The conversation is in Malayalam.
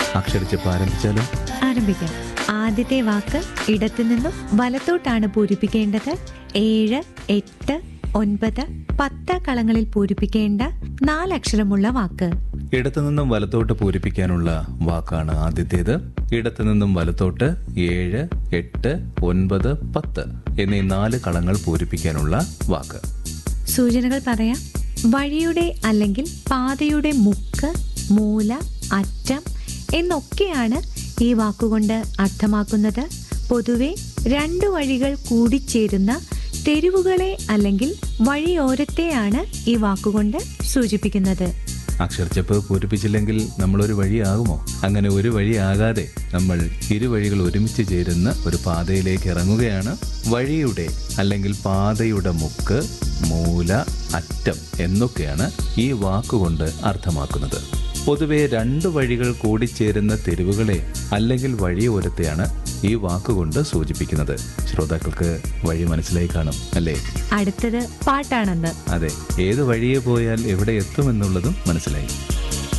അക്ഷരച്ചപ്പ് ആരംഭിച്ചാലും ആരംഭിക്കാം ആദ്യത്തെ വാക്ക് ഇടത്തു നിന്നും വലത്തോട്ടാണ് പൂരിപ്പിക്കേണ്ടത് ഏഴ് എട്ട് ഒൻപത് പത്ത് കളങ്ങളിൽ പൂരിപ്പിക്കേണ്ട നാലക്ഷരമുള്ള വാക്ക് ഇടത്തു നിന്നും വലത്തോട്ട് പൂരിപ്പിക്കാനുള്ള വാക്കാണ് ആദ്യത്തേത് ഇടത്തു നിന്നും വലത്തോട്ട് ഏഴ് എട്ട് ഒൻപത് പത്ത് എന്നീ നാല് കളങ്ങൾ പൂരിപ്പിക്കാനുള്ള വാക്ക് സൂചനകൾ പറയാം വഴിയുടെ അല്ലെങ്കിൽ പാതയുടെ മുക്ക് മൂല അറ്റം എന്നൊക്കെയാണ് ഈ വാക്കുകൊണ്ട് അർത്ഥമാക്കുന്നത് പൊതുവെ രണ്ടു വഴികൾ കൂടിച്ചേരുന്ന തെരുവുകളെ അല്ലെങ്കിൽ വഴിയോരത്തെയാണ് ഈ വാക്കുകൊണ്ട് സൂചിപ്പിക്കുന്നത് അക്ഷരച്ചപ്പ് പൂരിപ്പിച്ചില്ലെങ്കിൽ നമ്മളൊരു വഴിയാകുമോ അങ്ങനെ ഒരു വഴിയാകാതെ നമ്മൾ ഇരുവഴികൾ ഒരുമിച്ച് ചേരുന്ന ഒരു പാതയിലേക്ക് ഇറങ്ങുകയാണ് വഴിയുടെ അല്ലെങ്കിൽ പാതയുടെ മുക്ക് മൂല അറ്റം എന്നൊക്കെയാണ് ഈ വാക്കുകൊണ്ട് അർത്ഥമാക്കുന്നത് പൊതുവെ രണ്ട് വഴികൾ കൂടിച്ചേരുന്ന തെരുവുകളെ അല്ലെങ്കിൽ വഴിയോരത്തെയാണ് ഈ വാക്കുകൊണ്ട് സൂചിപ്പിക്കുന്നത് ശ്രോതാക്കൾക്ക് വഴി മനസ്സിലായി കാണും അല്ലേ അടുത്തത് പാട്ടാണെന്ന് അതെ ഏത് വഴിയെ പോയാൽ എവിടെ എത്തുമെന്നുള്ളതും മനസ്സിലായി